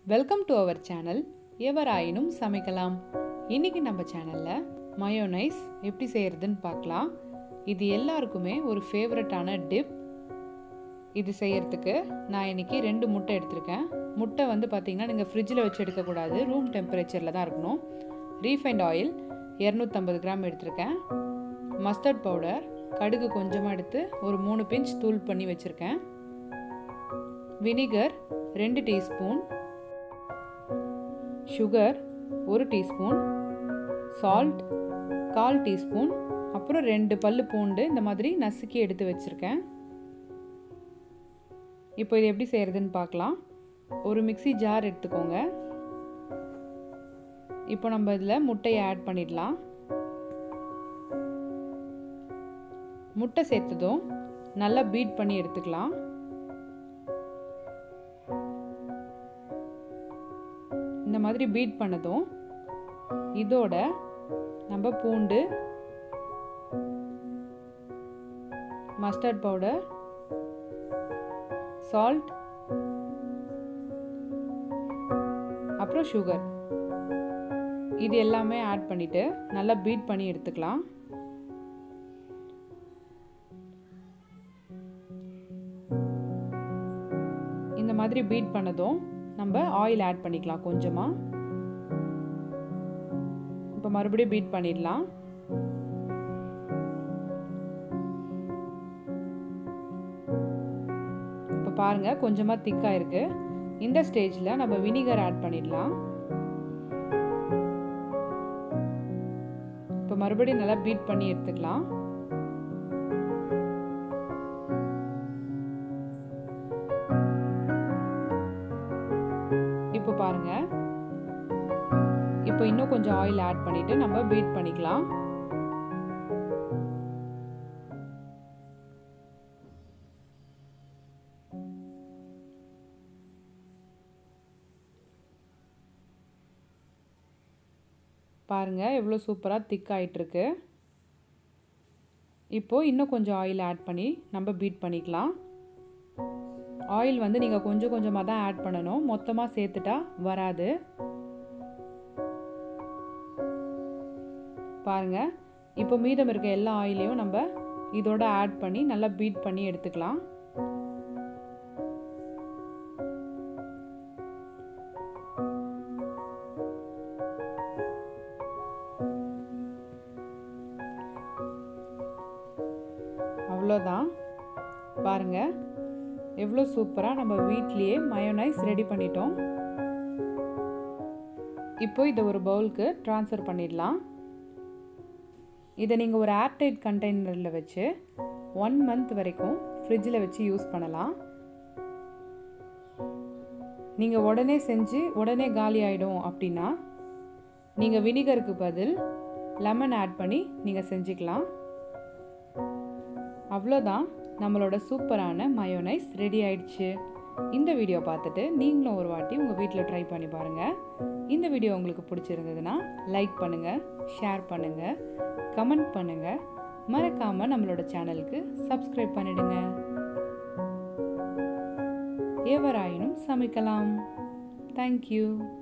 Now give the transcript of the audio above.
welcome to our channel எவராயினும் சமைக்கலாம் இன்னைக்கு நம்ம சேனலில் மயோனைஸ் எப்படி செய்கிறதுன்னு பார்க்கலாம் இது எல்லாருக்குமே ஒரு ஃபேவரட்டான டிப் இது செய்யறதுக்கு நான் இன்னைக்கு ரெண்டு முட்டை எடுத்திருக்கேன் முட்டை வந்து பார்த்தீங்கன்னா நீங்கள் ஃப்ரிட்ஜில் வச்சு எடுக்கக்கூடாது ரூம் டெம்பரேச்சரில் தான் இருக்கணும் ரீஃபைண்ட் ஆயில் இரநூத்தம்பது கிராம் எடுத்திருக்கேன் மஸ்டர்ட் பவுடர் கடுகு கொஞ்சமாக எடுத்து ஒரு மூணு பிஞ்ச் தூள் பண்ணி வச்சுருக்கேன் வினிகர் ரெண்டு டீஸ்பூன் சுகர் ஒரு டீஸ்பூன் சால்ட் கால் டீஸ்பூன் அப்புறம் ரெண்டு பல்லு பூண்டு இந்த மாதிரி நசுக்கி எடுத்து வச்சுருக்கேன் இப்போ இது எப்படி செய்கிறதுன்னு பார்க்கலாம் ஒரு மிக்சி ஜார் எடுத்துக்கோங்க இப்போ நம்ம இதில் முட்டையை ஆட் பண்ணிடலாம் முட்டை சேர்த்ததும் நல்லா பீட் பண்ணி எடுத்துக்கலாம் இந்த மாதிரி பீட் பண்ணதும் இதோட நம்ம பூண்டு மஸ்டர்ட் பவுடர் சால்ட் அப்புறம் சுகர் இது எல்லாமே ஆட் பண்ணிட்டு நல்லா பீட் பண்ணி எடுத்துக்கலாம் இந்த மாதிரி பீட் பண்ணதும் நம்ம ஆயில் ஆட் பண்ணிக்கலாம் கொஞ்சமாக இப்போ மறுபடியும் பீட் பண்ணிடலாம் இப்போ பாருங்க கொஞ்சமாக திக்காக இருக்கு இந்த ஸ்டேஜில் நம்ம வினிகர் ஆட் பண்ணிடலாம் இப்போ மறுபடியும் நல்லா பீட் பண்ணி எடுத்துக்கலாம் இப்போ பாருங்க இப்போ இன்னும் கொஞ்சம் ஆயில் ஆட் பண்ணிட்டு நம்ம பீட் பண்ணிக்கலாம் பாருங்க எவ்வளோ சூப்பராக திக் ஆயிட்டிருக்கு இப்போ இன்னும் கொஞ்சம் ஆயில் ஆட் பண்ணி நம்ம பீட் பண்ணிக்கலாம் ஆயில் வந்து நீங்கள் கொஞ்சம் கொஞ்சமாக தான் ஆட் பண்ணணும் மொத்தமாக சேர்த்துட்டா வராது பாருங்க இப்போ மீதம் இருக்க எல்லா ஆயிலையும் நம்ம இதோட ஆட் பண்ணி நல்லா பீட் பண்ணி எடுத்துக்கலாம் அவ்வளோதான் பாருங்க எவ்வளோ சூப்பராக நம்ம வீட்லேயே மயோனைஸ் ரெடி பண்ணிட்டோம் இப்போ இதை ஒரு பவுலுக்கு ட்ரான்ஸ்ஃபர் பண்ணிடலாம் இதை நீங்கள் ஒரு ஏர்டைட் கண்டெய்னரில் வச்சு ஒன் மந்த் வரைக்கும் ஃப்ரிட்ஜில் வச்சு யூஸ் பண்ணலாம் நீங்கள் உடனே செஞ்சு உடனே காலி ஆகிடும் அப்படின்னா நீங்கள் வினிகருக்கு பதில் லெமன் ஆட் பண்ணி நீங்கள் செஞ்சுக்கலாம் அவ்வளோதான் நம்மளோட சூப்பரான மயோனைஸ் ரெடி ஆயிடுச்சு இந்த வீடியோ பார்த்துட்டு நீங்களும் ஒரு வாட்டி உங்கள் வீட்டில் ட்ரை பண்ணி பாருங்கள் இந்த வீடியோ உங்களுக்கு பிடிச்சிருந்ததுன்னா லைக் பண்ணுங்கள் ஷேர் பண்ணுங்கள் கமெண்ட் பண்ணுங்கள் மறக்காமல் நம்மளோட சேனலுக்கு சப்ஸ்கிரைப் பண்ணிடுங்க எவராயினும் சமைக்கலாம் தேங்க்யூ